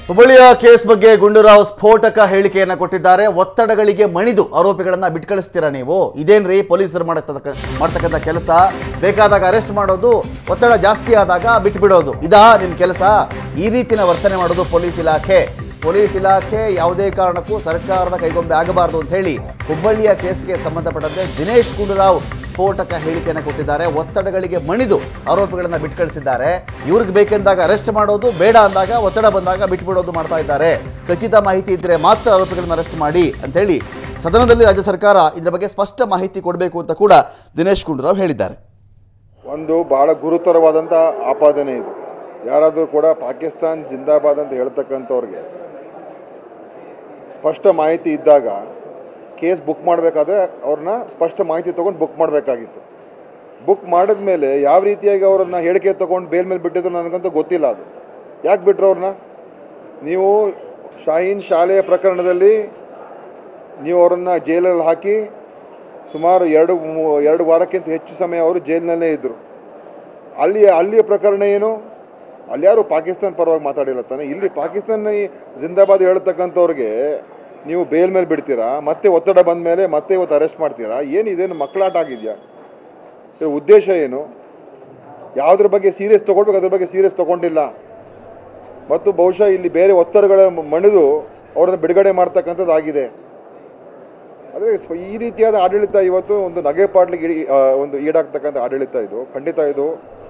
ಹುಬ್ಬಳ್ಳಿಯ ಕೇಸ್ ಬಗ್ಗೆ ಗುಂಡೂರಾವ್ ಸ್ಫೋಟಕ ಹೇಳಿಕೆಯನ್ನ ಕೊಟ್ಟಿದ್ದಾರೆ ಒತ್ತಡಗಳಿಗೆ ಮಣಿದು ಆರೋಪಿಗಳನ್ನ ಬಿಟ್ಕಳಿಸ್ತೀರಾ ನೀವು ಇದೇನ್ರಿ ಪೊಲೀಸರು ಮಾಡತಕ್ಕ ಮಾಡ್ತಕ್ಕಂಥ ಕೆಲಸ ಬೇಕಾದಾಗ ಅರೆಸ್ಟ್ ಮಾಡೋದು ಒತ್ತಡ ಜಾಸ್ತಿ ಆದಾಗ ಬಿಟ್ಬಿಡೋದು ಇದಾ ನಿಮ್ಮ ಕೆಲಸ ಈ ರೀತಿನ ವರ್ತನೆ ಮಾಡೋದು ಪೊಲೀಸ್ ಇಲಾಖೆ ಪೊಲೀಸ್ ಇಲಾಖೆ ಯಾವುದೇ ಕಾರಣಕ್ಕೂ ಸರ್ಕಾರದ ಕೈಗೊಂಬೆ ಆಗಬಾರದು ಅಂತ ಹೇಳಿ ಹುಬ್ಬಳ್ಳಿಯ ಕೇಸ್ಗೆ ಸಂಬಂಧಪಟ್ಟಂತೆ ದಿನೇಶ್ ಗುಂಡೂರಾವ್ ಸ್ಫೋಟಕ ಹೇಳಿಕೆಯನ್ನು ಕೊಟ್ಟಿದ್ದಾರೆ ಒತ್ತಡಗಳಿಗೆ ಮಣಿದು ಆರೋಪಿಗಳನ್ನು ಬಿಟ್ಕಳಿಸಿದ್ದಾರೆ ಇವ್ರಿಗೆ ಬೇಕೆಂದಾಗ ಅರೆಸ್ಟ್ ಮಾಡೋದು ಬೇಡ ಅಂದಾಗ ಒತ್ತಡ ಬಂದಾಗ ಬಿಟ್ಬಿಡೋದು ಮಾಡ್ತಾ ಇದ್ದಾರೆ ಖಚಿತ ಮಾಹಿತಿ ಇದ್ದರೆ ಮಾತ್ರ ಆರೋಪಿಗಳನ್ನು ಅರೆಸ್ಟ್ ಮಾಡಿ ಅಂತ ಹೇಳಿ ಸದನದಲ್ಲಿ ರಾಜ್ಯ ಸರ್ಕಾರ ಇದರ ಬಗ್ಗೆ ಸ್ಪಷ್ಟ ಮಾಹಿತಿ ಕೊಡಬೇಕು ಅಂತ ಕೂಡ ದಿನೇಶ್ ಗುಂಡೂರಾವ್ ಹೇಳಿದ್ದಾರೆ ಒಂದು ಬಹಳ ಗುರುತರವಾದಂಥ ಆಪಾದನೆ ಇದು ಯಾರಾದರೂ ಕೂಡ ಪಾಕಿಸ್ತಾನ್ ಜಿಂದಾಬಾದ್ ಅಂತ ಹೇಳ್ತಕ್ಕಂಥವ್ರಿಗೆ ಸ್ಪಷ್ಟ ಮಾಹಿತಿ ಇದ್ದಾಗ ಕೇಸ್ ಬುಕ್ ಮಾಡಬೇಕಾದ್ರೆ ಅವ್ರನ್ನ ಸ್ಪಷ್ಟ ಮಾಹಿತಿ ತೊಗೊಂಡು ಬುಕ್ ಮಾಡಬೇಕಾಗಿತ್ತು ಬುಕ್ ಮಾಡಿದ್ಮೇಲೆ ಯಾವ ರೀತಿಯಾಗಿ ಅವರನ್ನ ಹೇಳಿಕೆ ತೊಗೊಂಡು ಬೇಲ್ ಮೇಲೆ ಬಿಟ್ಟಿದ್ರು ನನಗಂತೂ ಗೊತ್ತಿಲ್ಲ ಅದು ಯಾಕೆ ಬಿಟ್ರು ಅವ್ರನ್ನ ನೀವು ಶಾಹೀನ್ ಶಾಲೆಯ ಪ್ರಕರಣದಲ್ಲಿ ನೀವು ಅವರನ್ನು ಜೈಲಲ್ಲಿ ಹಾಕಿ ಸುಮಾರು ಎರಡು ಮೂ- ಎರಡು ವಾರಕ್ಕಿಂತ ಹೆಚ್ಚು ಸಮಯ ಅವರು ಜೈಲಿನಲ್ಲೇ ಇದ್ದರು ಅಲ್ಲಿ ಅಲ್ಲಿಯ ಪ್ರಕರಣ ಏನು ಅಲ್ಲಿ ಯಾರು ಪಾಕಿಸ್ತಾನ ಪರವಾಗಿ ಮಾತಾಡಿಲ್ಲ ತಾನೆ ಇಲ್ಲಿ ಪಾಕಿಸ್ತಾನ ಈ ಜಿಂದಾಬಾದ್ ಹೇಳ್ತಕ್ಕಂಥವ್ರಿಗೆ ನೀವು ಬೇಲ್ ಮೇಲೆ ಬಿಡ್ತೀರಾ ಮತ್ತೆ ಒತ್ತಡ ಬಂದ ಮೇಲೆ ಮತ್ತೆ ಇವತ್ತು ಅರೆಸ್ಟ್ ಮಾಡ್ತೀರಾ ಏನು ಇದೇನು ಮಕ್ಕಳಾಟ ಆಗಿದೆಯಾ ಇದ್ರ ಉದ್ದೇಶ ಏನು ಯಾವುದ್ರ ಬಗ್ಗೆ ಸೀರಿಯಸ್ ತಗೊಳ್ಬೇಕು ಅದ್ರ ಬಗ್ಗೆ ಸೀರಿಯಸ್ ತಗೊಂಡಿಲ್ಲ ಮತ್ತು ಬಹುಶಃ ಇಲ್ಲಿ ಬೇರೆ ಒತ್ತಡಗಳ ಮಣಿದು ಅವರನ್ನು ಬಿಡುಗಡೆ ಮಾಡ್ತಕ್ಕಂಥದ್ದು ಆಗಿದೆ ಆದರೆ ಸ್ವ- ಈ ರೀತಿಯಾದ ಆಡಳಿತ ಇವತ್ತು ಒಂದು ನಗೆ ಪಾಟ್ಲಿಗೆ ಇಡಿ- ಆ, ಒಂದು ಈಡಾಗ್ತಕ್ಕಂಥ ಆಡಳಿತ ಇದು ಖಂಡಿತ ಇದು